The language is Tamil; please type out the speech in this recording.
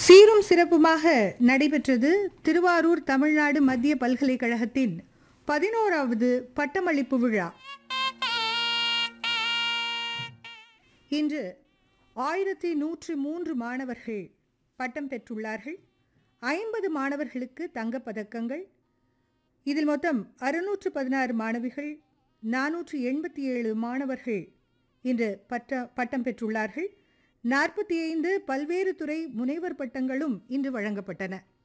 சீரும் சிறப்புமாக நடைபெற்றது திருவாரூர் தமிழ்நாடு மத்திய பல்கலைக்கழகத்தின் பதினோராவது பட்டமளிப்பு விழா இன்று ஆயிரத்தி நூற்று மூன்று மாணவர்கள் பட்டம் பெற்றுள்ளார்கள் ஐம்பது மாணவர்களுக்கு தங்கப் பதக்கங்கள் இதில் மொத்தம் அறுநூற்று பதினாறு மாணவிகள் நானூற்று எண்பத்தி ஏழு மாணவர்கள் இன்று பட்ட பட்டம் பெற்றுள்ளார்கள் நாற்பத்தி ஐந்து பல்வேறு துறை முனைவர் பட்டங்களும் இன்று வழங்கப்பட்டன